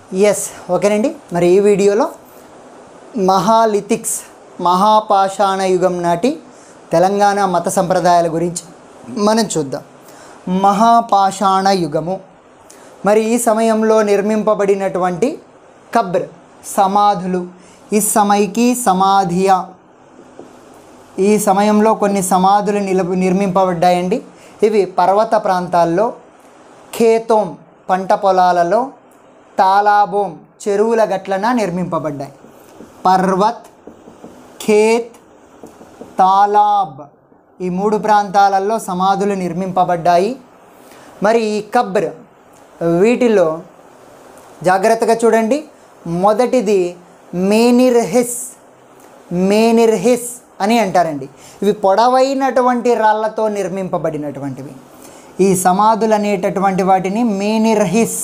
yes ఓకేనండి మరి ఈ వీడియోలో మహాలిథిక్స్ మహాపాషాణ యుగం నాటి తెలంగాణ మత సంప్రదాయాల గురించి మనం చూద్దాం మహాపాషాణ యుగము మరి ఈ సమయంలో నిర్మింపబడినటువంటి కబ్ర్ సమాధులు ఈ సమయకి సమాధియా ఈ సమయంలో కొన్ని సమాధులు నిలబ నిర్మింపబడ్డాయండి ఇవి పర్వత ప్రాంతాల్లో ఖేతోం పంట పొలాలలో తాలాబోం చెరువుల గట్లన నిర్మింపబడ్డాయి పర్వత్ ఖేత్ తాలాబ్ ఈ మూడు ప్రాంతాలలో సమాధులు నిర్మింపబడ్డాయి మరి ఈ కబ్ర్ వీటిలో జాగ్రత్తగా చూడండి మొదటిది మేనిర్హిస్ మేనిర్హిస్ అని అంటారండి ఇవి పొడవైనటువంటి రాళ్లతో నిర్మింపబడినటువంటివి ఈ సమాధులు అనేటటువంటి వాటిని మేనిర్హిస్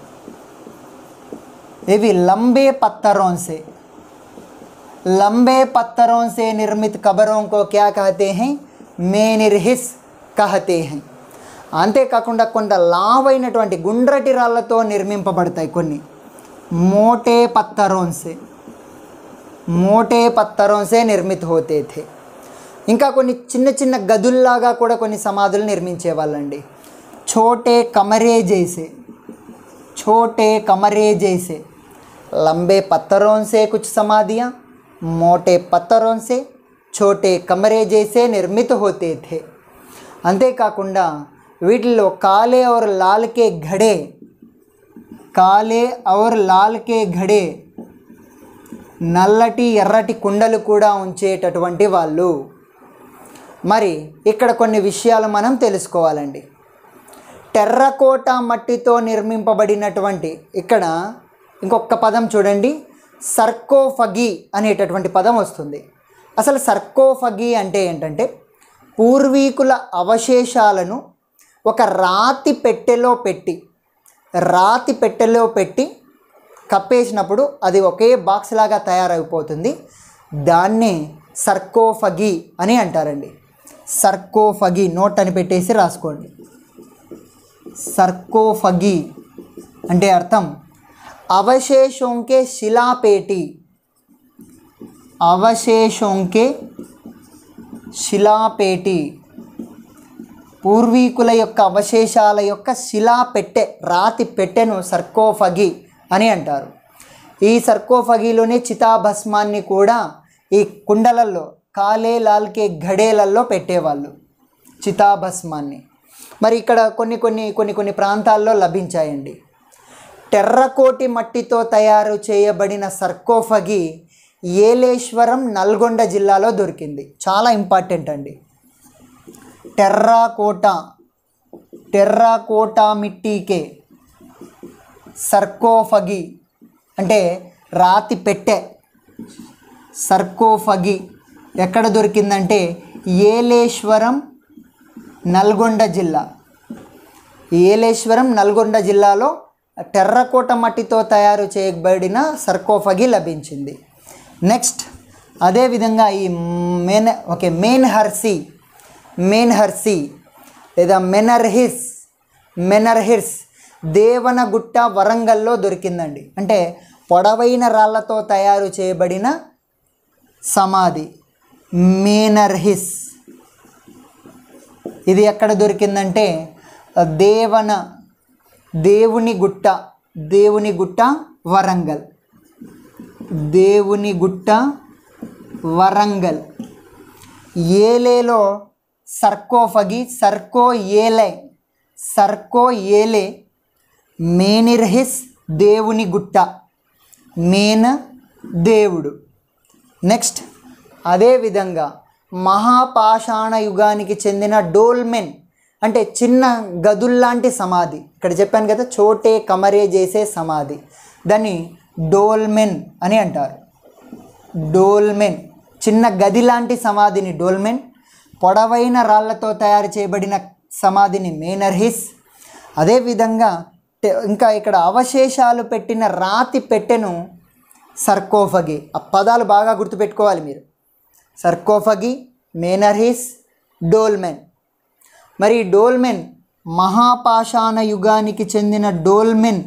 ఇవి లంబే పత్తरों से लंबे पत्थरों से निर्मित कब्रों को क्या कहते हैं మేనిర్హిస్ कहते हैं అంతేకాకుండా కొంత లావైనటువంటి గుండ్రటి రాళ్ళతో నిర్మింపబడతాయి కొన్ని మోటే పత్తరోన్సే మోటే పత్తరోన్సే నిర్మిత హోతే థే ఇంకా కొన్ని చిన్న చిన్న గదుల్లాగా కూడా కొన్ని సమాధులు నిర్మించే వాళ్ళండి ఛోటే కమరే జైసే छोटे कमरे जैसे लंबे पत्थरों से कुछ समाधियाँ मोटे पत्थरों से छोटे कमरे जैसे निर्मित होते थे అంతేకాకుండా వీటిలో కాలే और लाल के घड़े కాలే और लाल के घड़े నల్లటి ఎర్రటి కుండలు కూడా ఉంచేటటువంటి వాళ్ళు మరి ఇక్కడ కొన్ని విషయాలు మనం తెలుసుకోవాలండి టెర్రకోట మట్టితో నిర్మింపబడినటువంటి ఇక్కడ ఇంకొక పదం చూడండి సర్కోఫగి అనేటటువంటి పదం వస్తుంది అసలు సర్కోఫగి అంటే ఏంటంటే పూర్వీకుల అవశేషాలను ఒక రాతి పెట్టెలో పెట్టి రాతి పెట్టెలో పెట్టి కప్పేసినప్పుడు అది ఒకే బాక్స్ లాగా తయారైపోతుంది దాన్నే సర్కోఫగి అని అంటారండి సర్కోఫగి నోట్ అని పెట్టేసి రాసుకోండి సర్కోఫగి అంటే అర్థం అవశేషోంకే శిలాపేటి అవశేషోంకే శిలాపేటి పూర్వీకుల యొక్క అవశేషాల యొక్క శిలా పెట్టె రాతి పెట్టెను సర్కోఫగి అని అంటారు ఈ సర్కోఫగిలోనే చితాభస్మాన్ని కూడా ఈ కుండలలో కాలే లాల్కే ఘడేలలో పెట్టేవాళ్ళు చితాభస్మాన్ని మరి ఇక్కడ కొన్ని కొన్ని కొన్ని కొన్ని ప్రాంతాల్లో లభించాయండి టెర్రకోటి మట్టితో తయారు చేయబడిన సర్కోఫగి ఏలేశ్వరం నల్గొండ జిల్లాలో దొరికింది చాలా ఇంపార్టెంట్ అండి టెర్రాకోట టెర్రాకోటా మిట్టీకే సర్కోఫగి అంటే రాతి పెట్టె సర్కోఫగి ఎక్కడ దొరికిందంటే ఏలేశ్వరం నల్గొండ జిల్లా ఏలేశ్వరం నల్గొండ జిల్లాలో టెర్రకోట మట్టితో తయారు చేయబడిన సర్కోఫగి లభించింది నెక్స్ట్ అదేవిధంగా ఈ మెన్ ఓకే మెయిన్ హర్సీ మెయిన్ హర్సీ లేదా మెనర్హిస్ మెనర్హిస్ దేవనగుట్ట వరంగల్లో దొరికిందండి అంటే పొడవైన రాళ్లతో తయారు చేయబడిన సమాధి మేనర్హిస్ ఇది ఎక్కడ దొరికిందంటే దేవన దేవుని గుట్ట దేవుని గుట్ట వరంగల్ దేవుని గుట్ట వరంగల్ ఏలేలో సర్కోఫగి సర్కో ఏలే సర్కో ఏలే మేనిర్హిస్ దేవుని గుట్ట మేన దేవుడు నెక్స్ట్ అదేవిధంగా మహాపాషాణ యుగానికి చెందిన డోల్మెన్ అంటే చిన్న గదుల్లాంటి సమాధి ఇక్కడ చెప్పాను కదా చోటే కమరే చేసే సమాధి దాన్ని డోల్మెన్ అని అంటారు డోల్మెన్ చిన్న గది లాంటి సమాధిని డోల్మెన్ పొడవైన రాళ్లతో తయారు చేయబడిన సమాధిని మేనర్హిస్ అదేవిధంగా టె- ఇంకా ఇక్కడ అవశేషాలు పెట్టిన రాతి పెట్టెను సర్కోఫగి ఆ పదాలు బాగా గుర్తుపెట్టుకోవాలి మీరు సర్కోఫగి మేనర్హిస్ డోల్మెన్ మరి ఈ డోల్మెన్ మహాపాషాణ యుగానికి చెందిన డోల్మెన్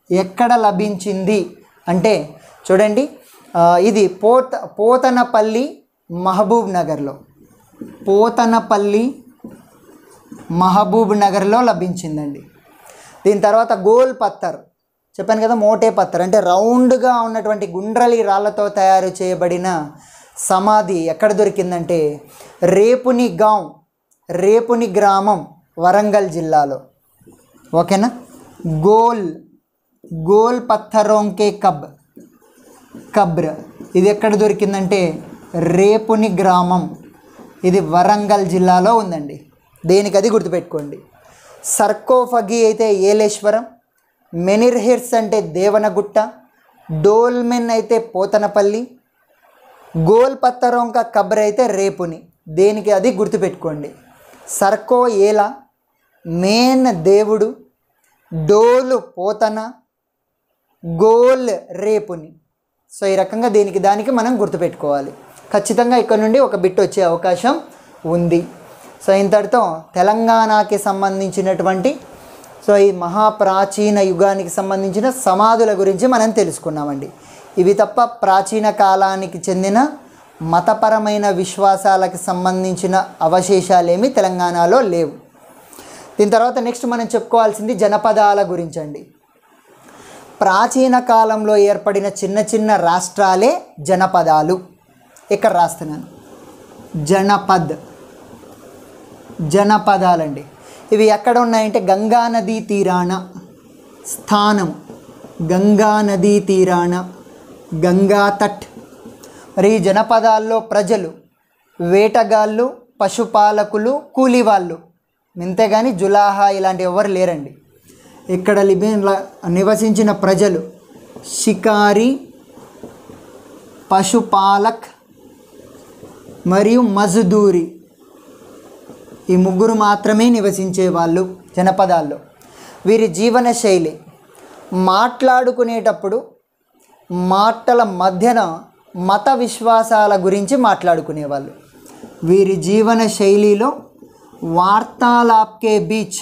ఎక్కడ లభించింది అంటే చూడండి ఆ, ఇది పోత పోతనపల్లి మహబూబ్ నగర్లో పోతనపల్లి మహబూబ్ నగర్లో లభించిందండి దీని తర్వాత గోల్ పత్తర్ చెప్పాను కదా మోటే పత్తర్ అంటే రౌండ్గా ఉన్నటువంటి గుండ్రలి రాళ్ళతో తయారు చేయబడిన సమాధి ఎక్కడ దొరికిందంటే రేపుని గాం రేపుని గ్రామం వరంగల్ జిల్లాలో ఓకేనా గోల్ గోల్ పత్తరోంకే కబ్ కబ్ర ఇది ఎక్కడ దొరికిందంటే రేపుని గ్రామం ఇది వరంగల్ జిల్లాలో ఉందండి దేనికి అది గుర్తుపెట్టుకోండి సర్కోఫగి అయితే ఏలేశ్వరం మెనిర్హిర్స్ అంటే దేవనగుట్ట డోల్మెన్ అయితే పోతనపల్లి గోల్ పత్తరోంక కబ్ర అయితే రేపుని దేనికి అది గుర్తుపెట్టుకోండి సర్కో ఏల మేన్ దేవుడు డోలు పోతన గోల్ రేపుని సో ఈ రకంగా దీనికి దానికి మనం గుర్తుపెట్టుకోవాలి ఖచ్చితంగా ఇక్కడ నుండి ఒక బిట్ వచ్చే అవకాశం ఉంది సో ఇంతటితో తెలంగాణకి సంబంధించినటువంటి సో ఈ మహాప్రాచీన యుగానికి సంబంధించిన సమాధుల గురించి మనం తెలుసుకున్నామండి ఇవి తప్ప ప్రాచీన కాలానికి చెందిన మతపరమైన విశ్వాసాలకు సంబంధించిన అవశేషాలేమి తెలంగాణలో లేవు దీని తర్వాత నెక్స్ట్ మనం చెప్పుకోవాల్సింది జనపదాల గురించి అండి ప్రాచీన కాలంలో ఏర్పడిన చిన్న చిన్న రాష్ట్రాలే జనపదాలు ఇక్కడ రాస్తున్నాను జనపద్ జనపదాలండి ఇవి ఎక్కడ ఉన్నాయంటే గంగా నదీ తీరాన స్థానం గంగా నదీ తీరాన గంగా తట్ మరి ఈ జనపదాల్లో ప్రజలు వేటగాళ్ళు పశుపాలకులు కూలివాళ్ళు ఇంతేగాని జులాహా ఇలాంటి ఎవరు లేరండి ఇక్కడ లిబి నివసించిన ప్రజలు షికారి పశుపాలక్ మరియు మజదూరి ఈ ముగ్గురు మాత్రమే నివసించే వాళ్ళు జనపదాల్లో వీరి జీవన శైలి మాట్లాడుకునేటప్పుడు మాటల మధ్యన మత విశ్వాసాల గురించి మాట్లాడుకునేవాళ్ళు వీరి జీవన శైలిలో వార్తాలాప్కే బీచ్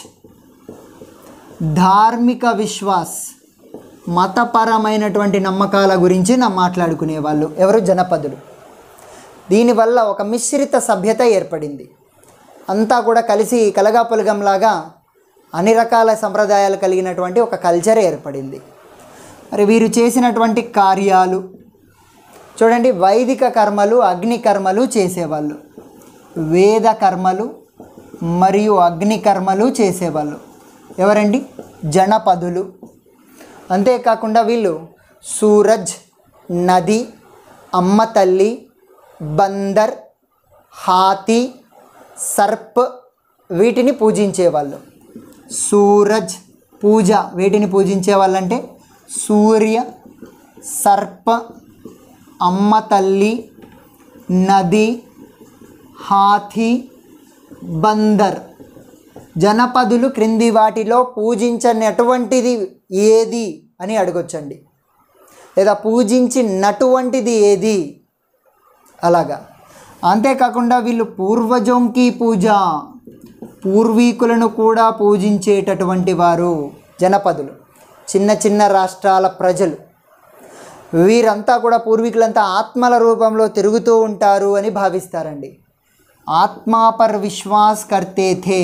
ధార్మిక విశ్వాస్ మతపరమైనటువంటి నమ్మకాల గురించి నా మాట్లాడుకునేవాళ్ళు ఎవరు జనపదులు దీనివల్ల ఒక మిశ్రిత సభ్యత ఏర్పడింది అంతా కూడా కలిసి కలగాపులగంలాగా అన్ని రకాల సంప్రదాయాలు కలిగినటువంటి ఒక కల్చర్ ఏర్పడింది మరి వీరు చేసినటువంటి కార్యాలు చూడండి వైదిక కర్మలు అగ్ని కర్మలు చేసేవాళ్ళు వేద కర్మలు మరియు అగ్ని కర్మలు చేసేవాళ్ళు ఎవరండి జనపదులు అంతేకాకుండా వీళ్ళు సూరజ్ నది అమ్మ తల్లి బందర్ హాతి సర్ప్ వీటిని పూజించేవాళ్ళు సూరజ్ పూజ వీటిని పూజించే వాళ్ళంటే సూర్య సర్ప అమ్మ తల్లి నది హాథీ బందర్ జనపదులు క్రింది వాటిలో పూజించనటువంటిది ఏది అని అడగొచ్చండి లేదా పూజించినటువంటిది ఏది అలాగా అంతేకాకుండా వీళ్ళు పూర్వజొంకి పూజ పూర్వీకులను కూడా పూజించేటటువంటి వారు జనపదులు చిన్న చిన్న రాష్ట్రాల ప్రజలు వీరంతా కూడా పూర్వీకులంతా ఆత్మల రూపంలో తిరుగుతూ ఉంటారు అని భావిస్తారండి ఆత్మా పర్ విశ్వాస్ కర్తే థే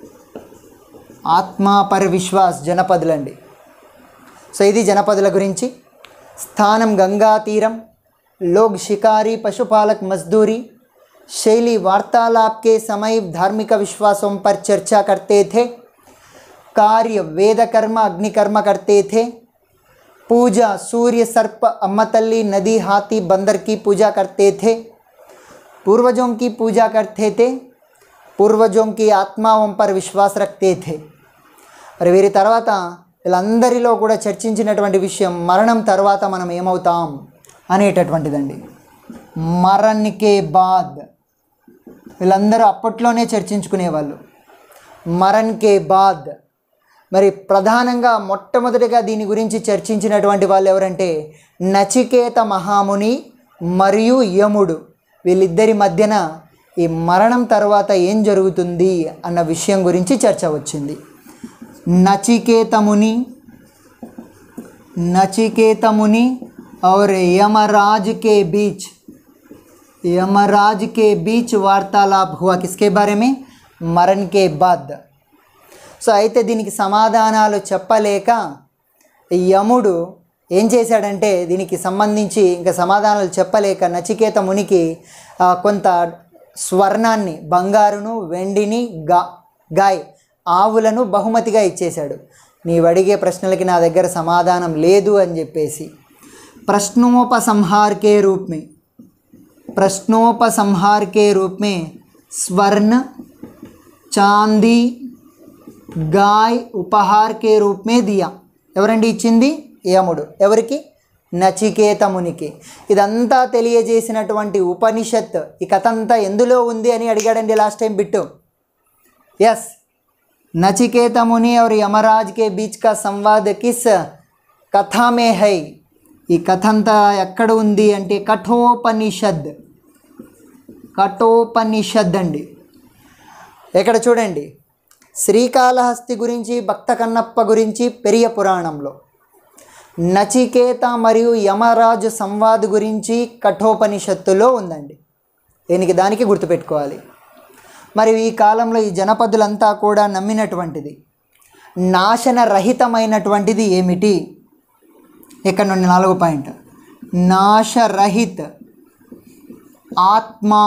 ఆత్మా పర్ విశ్వాస్ జనపదులండి సో ఇది జనపదుల గురించి స్థానం గంగా తీరం लोग शिकारी पशुपालक मजदूरी शैली वार्तालाप के समय धार्मिक विश्वासों पर चर्चा करते थे कार्य वेद कर्म अग्निकर्म करते थे पूजा सूर्य सर्प अम्मतल्ली नदी हाथी बंदर की पूजा करते थे पूर्वजों की पूजा करते थे పూర్వజోం की ఆత్మావం पर విశ్వాస రఖతే थे మరి వీరి తర్వాత వీళ్ళందరిలో కూడా చర్చించినటువంటి విషయం మరణం తర్వాత మనం ఏమవుతాం అనేటటువంటిదండి మరణ్కే బాద్ వీళ్ళందరూ అప్పట్లోనే చర్చించుకునేవాళ్ళు మరణ్ కే బాద్ మరి ప్రధానంగా మొట్టమొదటిగా దీని గురించి చర్చించినటువంటి వాళ్ళు ఎవరంటే నచికేత మహాముని మరియు యముడు వీళ్ళిద్దరి మధ్యన ఈ మరణం తర్వాత ఏం జరుగుతుంది అన్న విషయం గురించి చర్చ వచ్చింది నచికేతముని नचिकेत मुनि और यमराज के बीच यमराज के बीच वार्तालाप हुआ किसके बारे में मरण के बाद సో అయితే దీనికి సమాధానాలు చెప్పలేక యముడు ఏం చేశాడంటే దీనికి సంబంధించి ఇంకా సమాధానాలు చెప్పలేక నచికేత మునికి ఆ, కొంత స్వర్ణాన్ని బంగారును వెండిని గా గాయ్ ఆవులను బహుమతిగా ఇచ్చేశాడు నీవు అడిగే ప్రశ్నలకి నా దగ్గర సమాధానం లేదు అని చెప్పేసి ప్రశ్నోపసంహార్ కే రూప్ మే प्रश्नोपसंहार के रूप में स्वर्ण चांदी గాయ్ ఉపహార్ కే రూప్ మే దియా ఎవరండి ఇచ్చింది యముడు ఎవరికి నచికేతమునికి ఇదంతా తెలియజేసినటువంటి ఉపనిషత్ ఈ కథ అంతా ఎందులో ఉంది అని అడిగాడండి last time bit yes Nachiketa मुनि और यमराज के बीच का संवाद किस కథా మే హై ఈ కథ అంతా ఎక్కడ ఉంది అంటే కఠోపనిషద్ కఠోపనిషద్ అండి ఇక్కడ చూడండి శ్రీకాళహస్తి గురించి భక్త కన్నప్ప గురించి పెరియ పురాణంలో నచికేత మరియు యమరాజు సంవాద్ గురించి కఠోపనిషత్తులో ఉందండి దీనికి దానికి గుర్తుపెట్టుకోవాలి మరి ఈ కాలంలో ఈ జనపదులంతా కూడా నమ్మినటువంటిది నాశన రహితమైనటువంటిది ఏమిటి ఇక్కడ నుండి నాలుగు పాయింట్ నాశరహిత్ ఆత్మా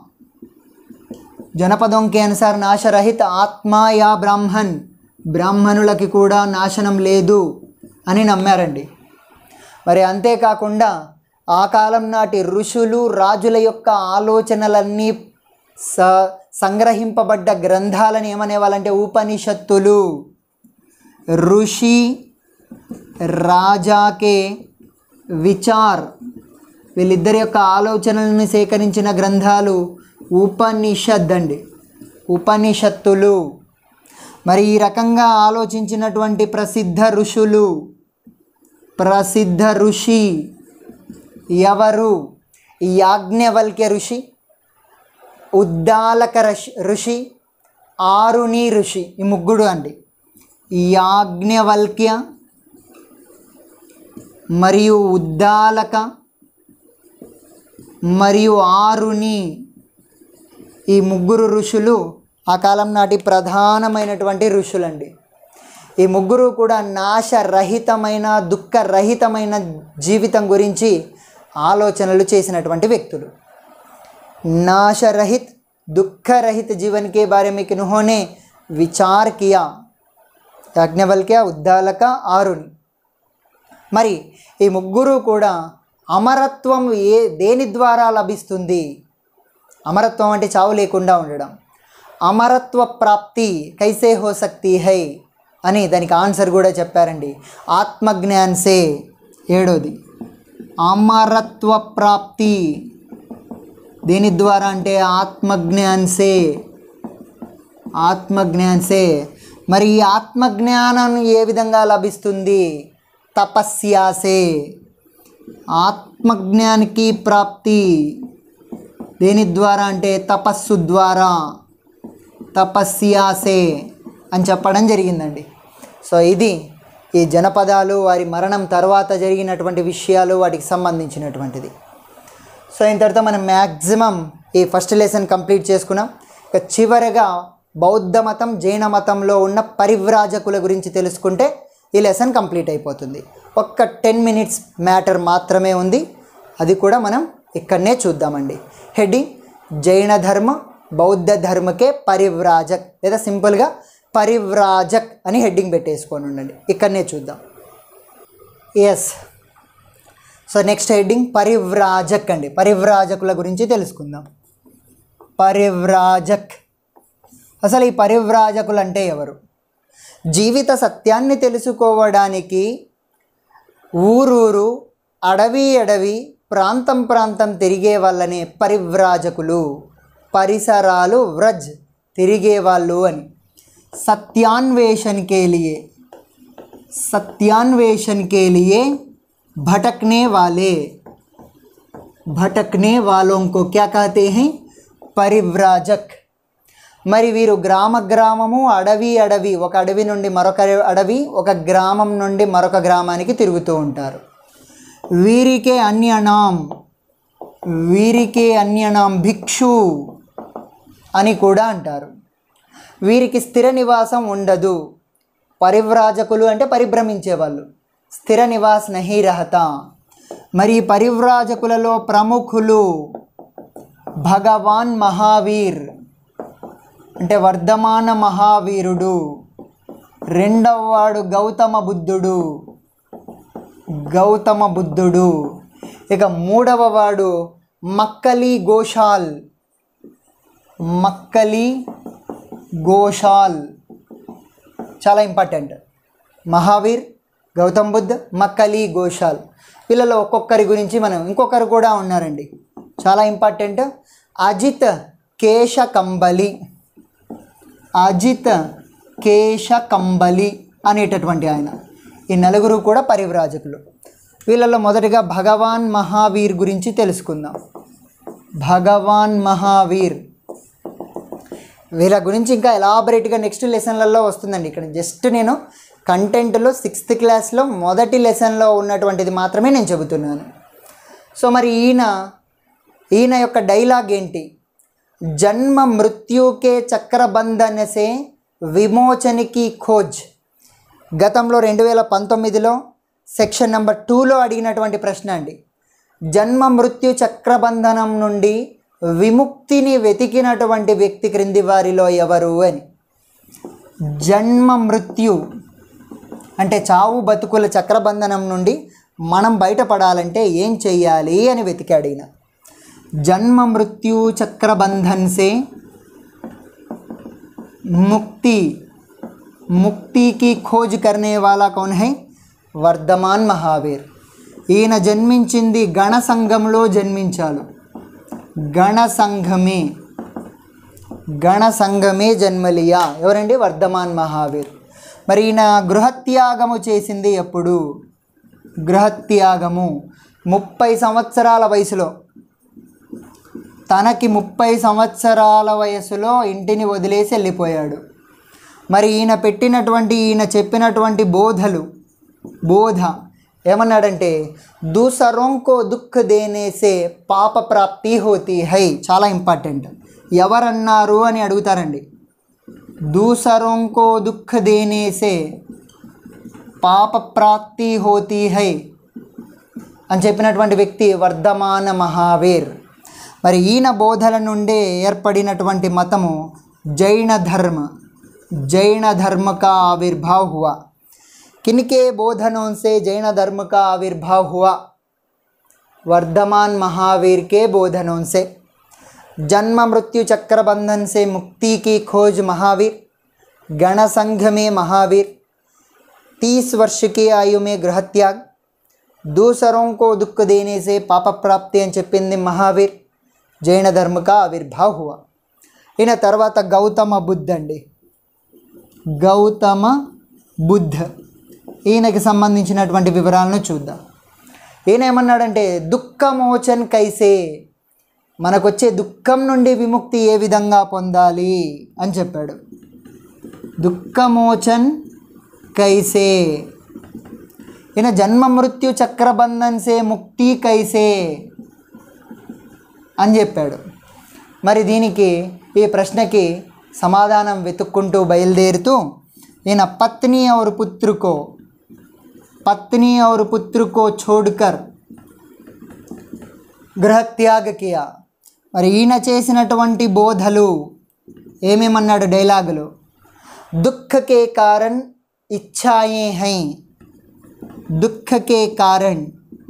జనపదం కే అనుసార్ నాశరహిత ఆత్మా యా బ్రాహ్మణ్ బ్రాహ్మణులకి కూడా నాశనం లేదు అని నమ్మారండి మరి అంతేకాకుండా ఆ కాలం నాటి ఋషులు రాజుల యొక్క ఆలోచనలన్నీ స సంగ్రహింపబడ్డ గ్రంథాలని ఏమనేవాళ్ళంటే ఉపనిషత్తులు ఋషి రాజాకే విచార్ వీళ్ళిద్దరి యొక్క ఆలోచనలను సేకరించిన గ్రంథాలు ఉపనిషద్ అండి ఉపనిషత్తులు మరి ఈ రకంగా ఆలోచించినటువంటి ప్రసిద్ధ ఋషులు ప్రసిద్ధ ఋషి ఎవరు యాజ్ఞవల్క్య ఋషి ఉద్దాలక ఋషి ఋషి ఆరుని ఋషి ఈ ముగ్గురు అండి యాజ్ఞవల్క్య మరియు ఉద్దాలక మరియు ఆరుని ఈ ముగ్గురు ఋషులు ఆ కాలం నాటి ప్రధానమైనటువంటి ఋషులండి ఈ ముగ్గురు కూడా నాశరహితమైన దుఃఖరహితమైన జీవితం గురించి ఆలోచనలు చేసినటువంటి వ్యక్తులు नाशरहित दुख रहित जीवन के बारे में किन्होंने विचार किया యాజ్ఞవల్క్య ఉద్దాలక ఆరుని మరి ఈ ముగ్గురు కూడా అమరత్వం ఏ దేని ద్వారా లభిస్తుంది అమరత్వం అంటే చావు లేకుండా ఉండడం అమరత్వ ప్రాప్తి కైసే హో సక్తి హై అని దానికి ఆన్సర్ కూడా చెప్పారండి ఆత్మజ్ఞాన్ సే ఏడోది అమరత్వ ప్రాప్తి దేని ద్వారా అంటే ఆత్మజ్ఞాన్ సే ఆత్మజ్ఞాన్ సే మరి ఈ ఆత్మజ్ఞానం ఏ విధంగా లభిస్తుంది తపస్యాసే ఆత్మజ్ఞానికి ప్రాప్తి దేని ద్వారా అంటే తపస్సు ద్వారా తపస్యాసే అని చెప్పడం జరిగిందండి సో ఇది ఈ జనపదాలు వారి మరణం తర్వాత జరిగినటువంటి విషయాలు వాటికి సంబంధించినటువంటిది సో ఇంతటితో మనం మ్యాక్సిమం ఈ ఫస్ట్ లెసన్ కంప్లీట్ చేసుకున్నాం ఇక చివరగా బౌద్ధ మతం జైన మతంలో ఉన్న పరివ్రాజకుల గురించి తెలుసుకుంటే ఈ లెసన్ కంప్లీట్ అయిపోతుంది ఒక్క టెన్ మినిట్స్ మ్యాటర్ మాత్రమే ఉంది అది కూడా మనం ఇక్కడనే చూద్దామండి హెడ్డింగ్ జైన ధర్మ బౌద్ధ ధర్మకే పరివ్రాజక్ లేదా సింపుల్గా పరివ్రాజక్ అని హెడ్డింగ్ పెట్టేసుకొని ఉండండి ఇక్కడనే చూద్దాం ఎస్ సో నెక్స్ట్ హెడ్డింగ్ పరివ్రాజక్ అండి పరివ్రాజకుల గురించి తెలుసుకుందాం పరివ్రాజక్ అసలు ఈ పరివ్రాజకులు అంటే ఎవరు జీవిత సత్యాన్ని తెలుసుకోవడానికి ఊరూరు అడవి అడవి ప్రాంతం ప్రాంతం తిరిగే వాళ్ళనే పరివ్రాజకులు పరిసరాలు వ్రజ్ తిరిగే వాళ్ళు అని सत्यान्वेषण के लिए सत्यान्वेषण के लिए भटकने वाले भटकने वालों को क्या कहते हैं परिव्राजक మరి వీరు గ్రామ గ్రామము అడవి అడవి ఒక అడవి నుండి మరొక అడవి ఒక గ్రామం నుండి మరొక గ్రామానికి తిరుగుతూ ఉంటారు వీరికే అన్యనాం వీరికే అన్యనాం భిక్షు అని కూడా అంటారు వీరికి స్థిర నివాసం ఉండదు పరివ్రాజకులు అంటే పరిభ్రమించేవాళ్ళు స్థిర నివాస్ నహి రహత మరి ఈ పరివ్రాజకులలో ప్రముఖులు భగవాన్ మహావీర్ అంటే వర్ధమాన మహావీరుడు రెండవ వాడు గౌతమ బుద్ధుడు గౌతమ బుద్ధుడు ఇక మూడవ వాడు మక్కలి గోషాల్ మక్కలి గోషాల్ చాలా ఇంపార్టెంట్ మహావీర్ గౌతమ్ బుద్ధ్ మక్కలి గోషాల్ వీళ్ళలో ఒక్కొక్కరి గురించి మనం ఇంకొకరు కూడా ఉన్నారండి చాలా ఇంపార్టెంట్ అజిత్ కేశ కంబలి అజిత్ కేశ కంబలి అనేటటువంటి ఆయన ఈ నలుగురు కూడా పరివ్రాజకులు వీళ్ళలో మొదటిగా భగవాన్ మహావీర్ గురించి తెలుసుకుందాం భగవాన్ మహావీర్ వీళ్ళ గురించి ఇంకా ఎలాబరేట్గా నెక్స్ట్ లెసన్లలో వస్తుందండి ఇక్కడ జస్ట్ నేను కంటెంట్లో సిక్స్త్ క్లాస్లో మొదటి లెసన్లో ఉన్నటువంటిది మాత్రమే నేను చెబుతున్నాను సో మరి ఈయన ఈయన యొక్క డైలాగ్ ఏంటి జన్మ మృత్యుకే చక్రబంధనసే విమోచనికి ఖోజ్ గతంలో రెండు వేల పంతొమ్మిదిలో సెక్షన్ నెంబర్ టూలో అడిగినటువంటి ప్రశ్న అండి జన్మ మృత్యు చక్రబంధనం నుండి విముక్తిని వెతికినటువంటి వ్యక్తి క్రింది వారిలో ఎవరు అని జన్మ మృత్యు అంటే చావు బతుకుల చక్రబంధనం నుండి మనం బయటపడాలంటే ఏం చెయ్యాలి అని వెతికాడు ఈయన జన్మ మృత్యు చక్రబంధన్ సే मुक्ति मुक्ति की खोज करने वाला कौन है వర్ధమాన్ మహావీర్ ఈయన జన్మించింది గణ సంఘంలో జన్మించాడు గణ సంఘమే గణ సంఘమే జన్మలియా ఎవరండి వర్ధమాన్ మహావీర్ మరి ఈయన గృహత్యాగము చేసింది ఎప్పుడు గృహత్యాగము ముప్పై సంవత్సరాల వయసులో తనకి ముప్పై సంవత్సరాల వయసులో ఇంటిని వదిలేసి వెళ్ళిపోయాడు మరి ఈయన పెట్టినటువంటి ఈయన చెప్పినటువంటి బోధలు బోధ ఏమన్నాడంటే దూసరోంకో దుఃఖ దేనేసే పాప ప్రాప్తి హోతి హై చాలా ఇంపార్టెంట్ ఎవరన్నారు అని అడుగుతారండి దూసరోంకో దుఃఖ దేనేసే పాప ప్రాప్తి హోతి హై అని చెప్పినటువంటి వ్యక్తి వర్ధమాన మహావీర్ మరి ఈయన బోధల నుండే ఏర్పడినటువంటి మతము జైన ధర్మ जैन धर्म का आविर्भाव हुआ किनके बोधनों से जैन धर्म का आविर्भाव हुआ वर्धमान महावीर के बोधनों से जन्म मृत्यु चक्र बंधन से मुक्ति की खोज महावीर गण संघ में महावीर तीस वर्ष की आयु में गृहत्याग दूसरों को दुख देने से पाप प्राप्ति అని చెప్పింది మహావీర్ జైన ధర్మ కా ఆవిర్భావ్ హువా ఈయన తర్వాత గౌతమ బుద్ధ అండి గౌతమ బుద్ధ ఈయనకి సంబంధించినటువంటి వివరాలను చూద్దాం ఈయన ఏమన్నాడంటే దుఃఖమోచన్ కైసే మనకొచ్చే దుఃఖం నుండి విముక్తి ఏ విధంగా పొందాలి అని చెప్పాడు దుఃఖమోచన్ కైసే ఈయన జన్మ మృత్యు చక్రబంధన్ సే ముక్తి కైసే అని చెప్పాడు మరి దీనికి ఈ ప్రశ్నకి సమాధానం వెతుక్కుంటూ బయలుదేరుతూ ఈయన పత్ని और పుత్ర को పత్ని और పుత్ర को छोड़कर గృహత్యాగ కియా మరి ఈయన చేసినటువంటి బోధలు ఏమేమన్నాడు డైలాగులు దుఃఖకే కారణ్ ఇచ్ఛాయే హై దుఃఖకే కారణ్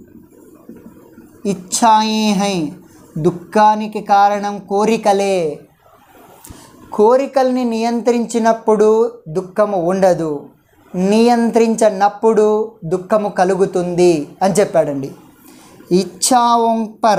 ఇచ్ఛాయే హై దుఃఖానికి కారణం కోరికలే కోరికల్ని నియంత్రించినప్పుడు దుఃఖము ఉండదు నియంత్రించనప్పుడు దుఃఖము కలుగుతుంది అని చెప్పాడండి ఇచ్ఛాओं पर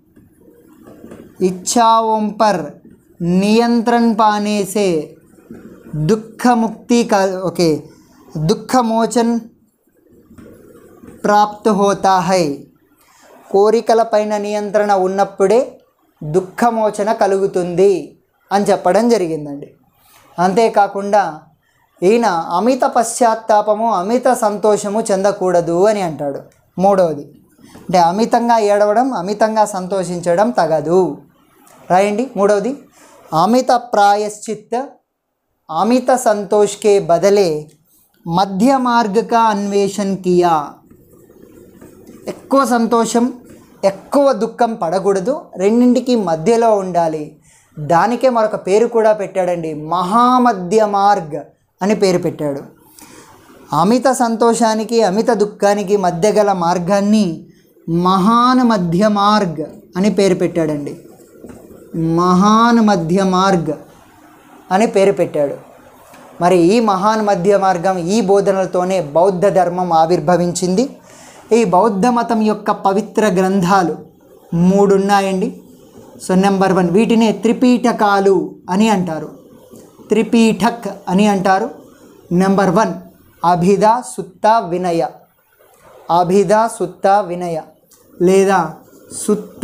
इच्छाओं पर नियंत्रण पाने से दुख मुक्ति का ओके दुख मोचन ప్రాప్త్ హోతా హై కోరికల పైన నియంత్రణ ఉన్నప్పుడే దుఃఖమోచన కలుగుతుంది అని చెప్పడం జరిగిందండి అంతేకాకుండా ఈయన అమిత పశ్చాత్తాపము అమిత సంతోషము చెందకూడదు అని అంటాడు మూడవది అంటే అమితంగా ఏడవడం అమితంగా సంతోషించడం తగదు రాయండి మూడవది అమిత ప్రాయశ్చిత్ అమిత సంతోష్ కే బదలే మధ్య మార్గ కా అన్వేషణ్ కియా ఎక్కువ సంతోషం ఎక్కువ దుఃఖం పడకూడదు రెండింటికి మధ్యలో ఉండాలి దానికే మరొక పేరు కూడా పెట్టాడండి మహామధ్య మార్గ్ అని పేరు పెట్టాడు అమిత సంతోషానికి అమిత దుఃఖానికి మధ్య గల మార్గాన్ని మహాన్ మధ్య మార్గ్ అని పేరు పెట్టాడండి మహాన్ మధ్య మార్గ్ అని పేరు పెట్టాడు మరి ఈ మహాన్ మధ్య మార్గం ఈ బోధనలతోనే బౌద్ధ ధర్మం ఆవిర్భవించింది ఈ బౌద్ధ మతం యొక్క పవిత్ర గ్రంథాలు మూడు ఉన్నాయండి సో నెంబర్ వన్ వీటినే త్రిపీఠకాలు అని అంటారు త్రిపీఠక్ అని అంటారు నెంబర్ వన్ అభిధ సుత్త వినయ అభిధ సుత్త వినయ లేదా సుత్త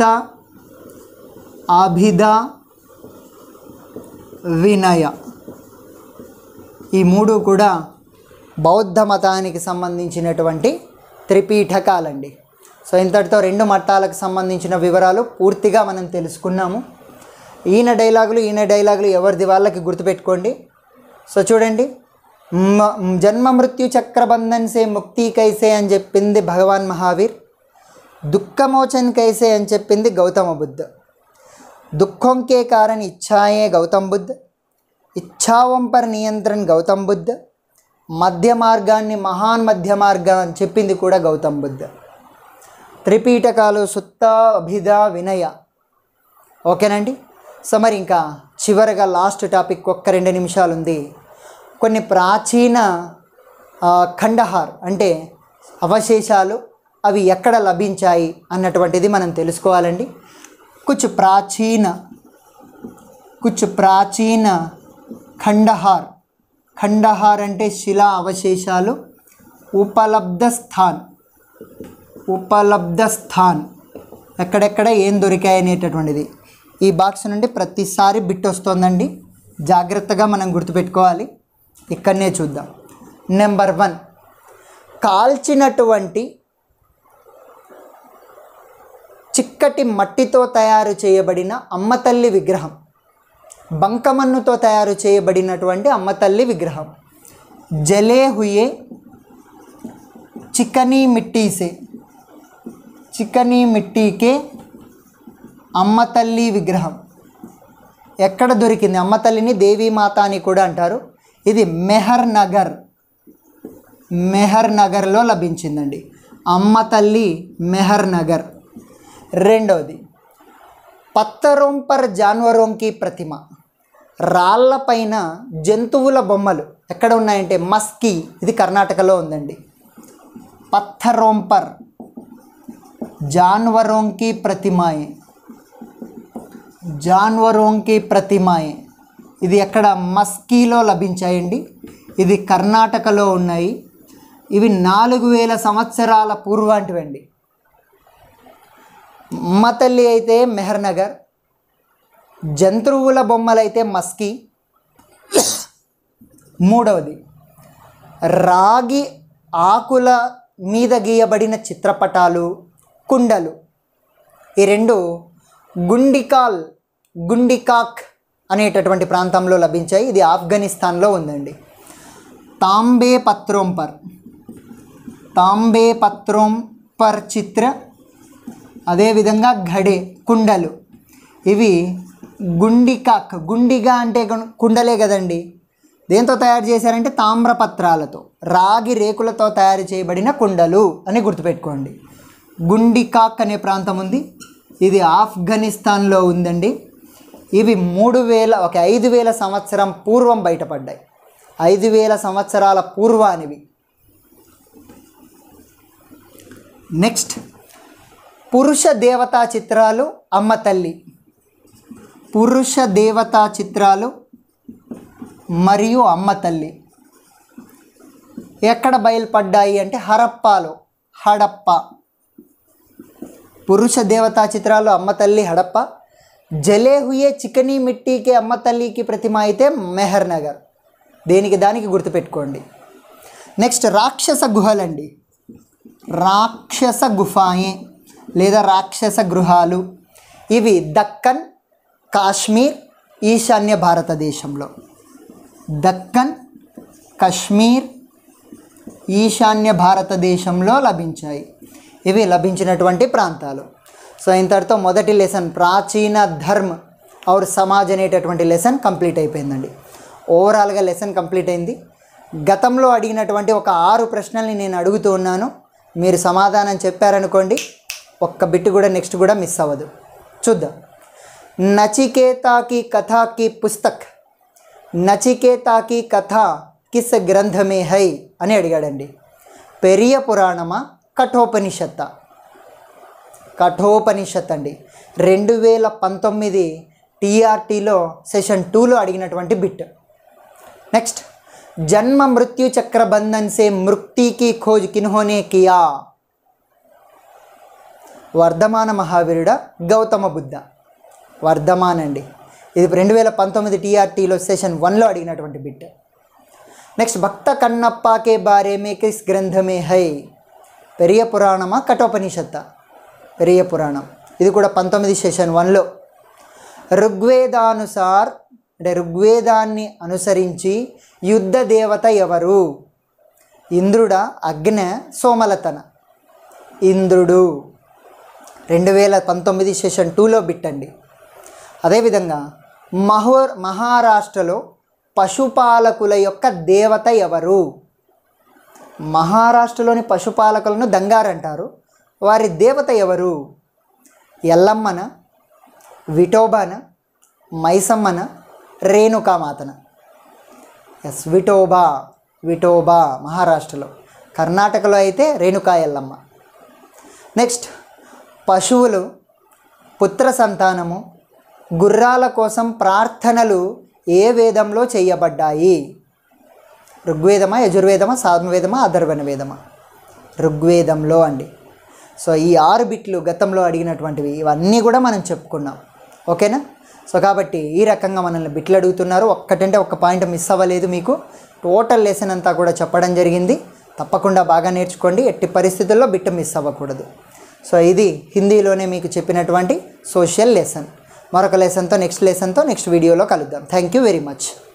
అభిధ వినయ ఈ మూడు కూడా బౌద్ధ మతానికి సంబంధించినటువంటి త్రిపీఠకాలండి సో ఇంతటితో రెండు మతాలకు సంబంధించిన వివరాలు పూర్తిగా మనం తెలుసుకున్నాము ఈయన డైలాగులు ఈయన డైలాగులు ఎవరిది వాళ్ళకి గుర్తుపెట్టుకోండి సో చూడండి మ- జన్మ మృత్యు చక్రబంధన్ సే ముక్తి కైసే అని చెప్పింది భగవాన్ మహావీర్ దుఃఖమోచన్ కైసే అని చెప్పింది గౌతమ బుద్ధ दुखों के कारण इच्छाएं गौतम बुद्ध ఇచ్ఛావం పర్ నియంత్రణ గౌతమ్ బుద్ధ మధ్య మార్గాన్ని మహాన్ మధ్య మార్గం అని చెప్పింది కూడా గౌతమ్ బుద్ధ త్రిపీఠకాలు సుత్త అభిధ వినయ ఓకేనండి సో మరి ఇంకా చివరగా లాస్ట్ టాపిక్ ఒక్క రెండు నిమిషాలు ఉంది కొన్ని ప్రాచీన ఆ, ఖండహార్ అంటే అవశేషాలు అవి ఎక్కడ లభించాయి అన్నటువంటిది మనం తెలుసుకోవాలండి కుచ్ ప్రాచీన కుచ్ ప్రాచీన ఖండహార్ ఖండహార్ అంటే శిలా అవశేషాలు ఉపలబ్ధ స్థాన్ ఉపలబ్ధ స్థాన్ ఎక్కడెక్కడ ఏం దొరికాయి అనేటటువంటిది ఈ బాక్స్ నుండి ప్రతిసారి బిట్ వస్తుందండి జాగ్రత్తగా మనం గుర్తుపెట్టుకోవాలి ఇక్కడనే చూద్దాం నెంబర్ వన్ కాల్చినటువంటి చిక్కటి మట్టితో తయారు చేయబడిన అమ్మతల్లి విగ్రహం బంకమన్నుతో తయారు చేయబడినటువంటి అమ్మతల్లి విగ్రహం జలే హుయే చికనీ మిట్టీ సే చికనీ మిట్టీకే అమ్మతల్లి విగ్రహం ఎక్కడ దొరికింది అమ్మతల్లిని దేవీమాత అని కూడా అంటారు ఇది మెహర్ నగర్ మెహర్ నగర్లో లభించిందండి అమ్మ తల్లి మెహర్ నగర్ రెండవది పత్తరోం పర్ జాన్వరోంకి ప్రతిమ రాళ్ళపైన జంతువుల బొమ్మలు ఎక్కడ ఉన్నాయంటే మస్కీ ఇది కర్ణాటకలో ఉందండి పత్తరోం పర్ జాన్వరోంకి ప్రతిమాయే జాన్వరోంకి ప్రతిమాయే ఇది ఎక్కడ మస్కీలో లభించాయండి ఇది కర్ణాటకలో ఉన్నాయి ఇవి నాలుగు వేల సంవత్సరాల పూర్వాంటివండి అమ్మ తల్లి అయితే మెహర్నగర్ జంతువుల బొమ్మలైతే మస్కీ మూడవది రాగి ఆకుల మీద గీయబడిన చిత్రపటాలు కుండలు ఈ రెండు గుండికాల్ గుండికాక్ అనేటటువంటి ప్రాంతంలో లభించాయి ఇది ఆఫ్ఘనిస్తాన్లో ఉందండి తాంబే పత్రోం పర్ తాంబే పత్రోం పర్ చిత్ర అదేవిధంగా ఘడే కుండలు ఇవి గుండికాక్ గుండిగా అంటే గు- కుండలే కదండి దేంతో తయారు చేశారంటే తామ్రపత్రాలతో రాగి రేకులతో తయారు చేయబడిన కుండలు అని గుర్తుపెట్టుకోండి గుండికాక్ అనే ప్రాంతం ఉంది ఇది ఆఫ్ఘనిస్తాన్లో ఉందండి ఇవి మూడు వేల ఒక ఐదు వేల సంవత్సరం పూర్వం బయటపడ్డాయి ఐదు వేల సంవత్సరాల పూర్వానివి నెక్స్ట్ పురుష దేవతా చిత్రాలు అమ్మ తల్లి పురుష దేవతా చిత్రాలు మరియు అమ్మ తల్లి ఎక్కడ బయలుపడ్డాయి అంటే హరప్పాలో హడప్ప పురుష దేవతా చిత్రాలు అమ్మ తల్లి హడప్ప జలే హుయే చికనీ మిట్టీకి అమ్మ తల్లికి ప్రతిమ అయితే మెహర్ నగర్ దేనికి దానికి గుర్తుపెట్టుకోండి నెక్స్ట్ రాక్షస గుహలండి రాక్షస గుఫాయే లేదా రాక్షస గృహాలు ఇవి దక్కన్ కాశ్మీర్ ఈశాన్య భారతదేశంలో దక్కన్ కశ్మీర్ ఈశాన్య భారతదేశంలో లభించాయి ఇవి లభించినటువంటి ప్రాంతాలు సో ఇంతటితో మొదటి లెసన్ ప్రాచీన ధర్మ ఔర్ సమాజ్ అనేటటువంటి లెసన్ కంప్లీట్ అయిపోయిందండి ఓవరాల్గా లెసన్ కంప్లీట్ అయింది గతంలో అడిగినటువంటి ఒక ఆరు ప్రశ్నల్ని నేను అడుగుతూ ఉన్నాను మీరు సమాధానం చెప్పారనుకోండి ఒక్క బిట్ కూడా నెక్స్ట్ కూడా మిస్ అవ్వదు చూద్దాం నచికేతాకి కథాకి పుస్తక్ నచికేతాకి కథ కిస్ గ్రంథమే హై అని అడిగాడండి పెరియ పురాణమా కఠోపనిషత్త కఠోపనిషత్ అండి రెండు వేల పంతొమ్మిది టీఆర్టీలో సెషన్ టూలో అడిగినటువంటి బిట్ నెక్స్ట్ జన్మ మృత్యు చక్ర బంధన్ సే మృక్తికి ఖోజ్ కిన్హోనే కియా వర్ధమాన మహావీరుడ గౌతమ బుద్ధ వర్ధమాన్ అండి ఇది రెండు వేల పంతొమ్మిది టీఆర్టీలో సెషన్ వన్లో అడిగినటువంటి బిట్ నెక్స్ట్ భక్త కన్నప్పకే బారే మే కిస్ గ్రంథమే హై పెరియ పురాణమా కఠోపనిషత్త పెరియ పురాణం ఇది కూడా పంతొమ్మిది సెషన్ వన్లో ఋగ్వేదానుసార్ అంటే ఋగ్వేదాన్ని అనుసరించి యుద్ధ దేవత ఎవరు ఇంద్రుడ అగ్న సోమలతన ఇంద్రుడు రెండు వేల పంతొమ్మిది సెషన్ టూలో బిట్టండి అదేవిధంగా మహోర్ మహారాష్ట్రలో పశుపాలకుల యొక్క దేవత ఎవరు మహారాష్ట్రలోని పశుపాలకులను దంగార్ అంటారు వారి దేవత ఎవరు ఎల్లమ్మన విఠోబాన మైసమ్మన రేణుకామాతన ఎస్ విఠోబా విఠోబా మహారాష్ట్రలో కర్ణాటకలో అయితే రేణుకా ఎల్లమ్మ నెక్స్ట్ పశువులు పుత్ర సంతానము గుర్రాల కోసం ప్రార్థనలు ఏ వేదంలో చేయబడ్డాయి ఋగ్వేదమా యజుర్వేదమా సామవేదమా అధర్వణ వేదమా ఋగ్వేదంలో అండి సో ఈ ఆరు బిట్లు గతంలో అడిగినటువంటివి ఇవన్నీ కూడా మనం చెప్పుకున్నాం ఓకేనా సో కాబట్టి ఈ రకంగా మనల్ని బిట్లు అడుగుతున్నారు ఒక్కటంటే ఒక్క పాయింట్ మిస్ అవ్వలేదు మీకు టోటల్ లెసన్ అంతా కూడా చెప్పడం జరిగింది తప్పకుండా బాగా నేర్చుకోండి ఎట్టి పరిస్థితుల్లో బిట్ మిస్ అవ్వకూడదు సో ఇది హిందీలోనే మీకు చెప్పినటువంటి సోషల్ లెసన్ మరొక లెసన్తో నెక్స్ట్ లెసన్తో నెక్స్ట్ వీడియోలో కలుద్దాం థ్యాంక్ యూ వెరీ మచ్